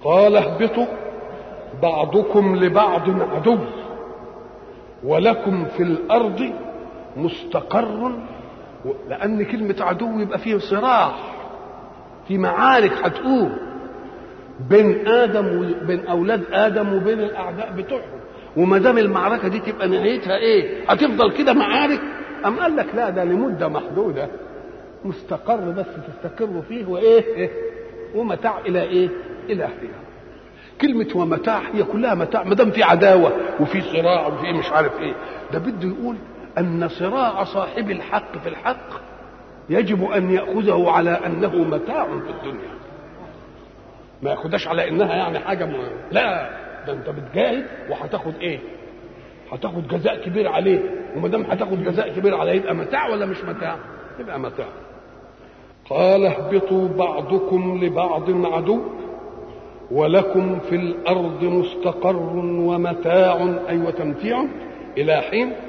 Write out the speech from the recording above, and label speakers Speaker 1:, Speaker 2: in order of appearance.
Speaker 1: قال اهبطوا بعضكم لبعض عدو ولكم في الارض مستقر لان كلمه عدو يبقى فيه صراع في معارك هتقوم بين ادم وبين اولاد ادم وبين الاعداء بتوعهم وما دام المعركه دي تبقى نهايتها ايه هتفضل كده معارك ام قال لك لا ده لمده محدوده مستقر بس تستقر فيه وايه إيه؟ ومتاع الى ايه الى حين كلمة ومتاع هي كلها متاع ما دام في عداوة وفي صراع وفي مش عارف ايه ده بده يقول أن صراع صاحب الحق في الحق يجب أن يأخذه على أنه متاع في الدنيا ما ياخدهاش على انها يعني حاجه م... لا ده انت بتجاهد وهتاخد ايه هتاخد جزاء كبير عليه وما دام هتاخد جزاء كبير عليه يبقى متاع ولا مش متاع يبقى متاع قال اهبطوا بعضكم لبعض عدو ولكم في الارض مستقر ومتاع اي وتمتيع الى حين